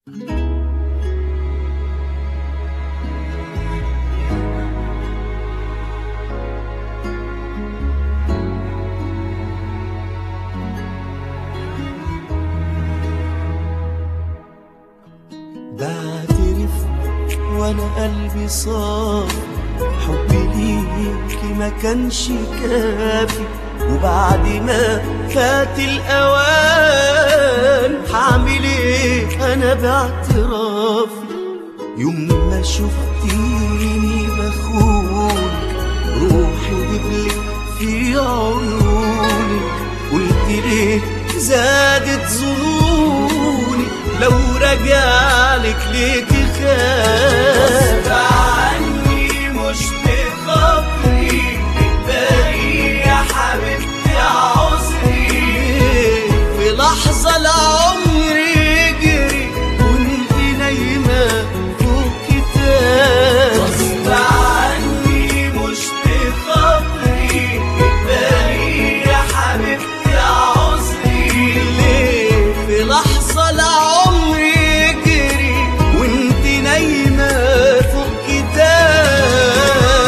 بعترف وانا قلبي صافي حبي ليكي ما كانش كافي وبعد ما فات الاوان هعمل ايه انا باعترافي يوم ما شفتيني بخونك روحي ودبلك في عيونك قلت ليه زادت ظنوني لو رجعلك ليه تخاف عني مش بخاطري بالي يا حبيبتي عذري في لحظة العمر يجري وانت نايمة فوق كتاب غصب عني مش بخاطري بالي يا حبيبتي عذري ليه في لحظة العمر يجري وانت نايمة فوق كتافي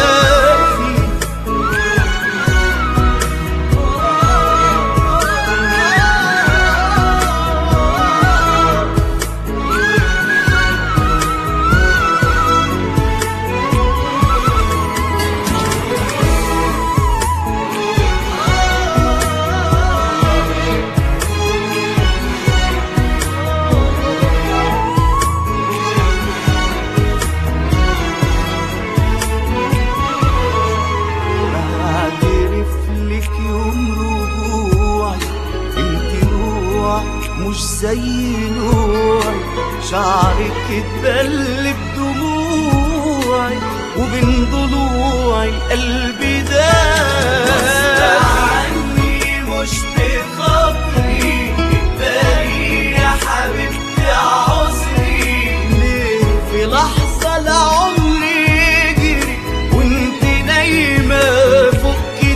بعترف لك يوم رجوعي انت نوع مش زي نوعي شعرك اتبل بدموعي وبين ضلوعي قلبي داعي عني مش بخاطري بالي يا حبيبتي عذري ليه في لحظة العمر يجري وانت نايمة فوق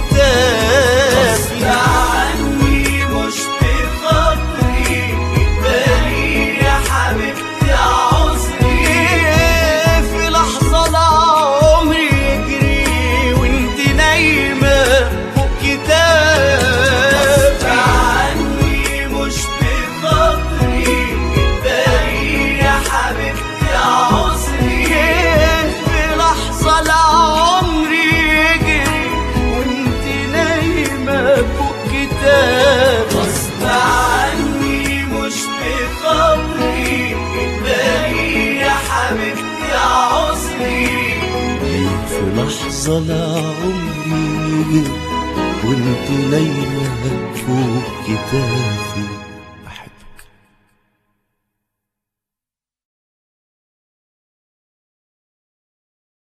كتافي عني مش بخاطري بالي يا حبيبتي عذري في لحظة العمر يجري وانت نايمة فوق كتافي عني مش بخاطري بالي يا حبيبتي عذري في لحظة العمر يجري وانت نايمة فوق كتاب غصب عني مش بخاطري بالي يا حبيبتي عذري في لحظة العمر يجري وانت نايمة فوق كتافي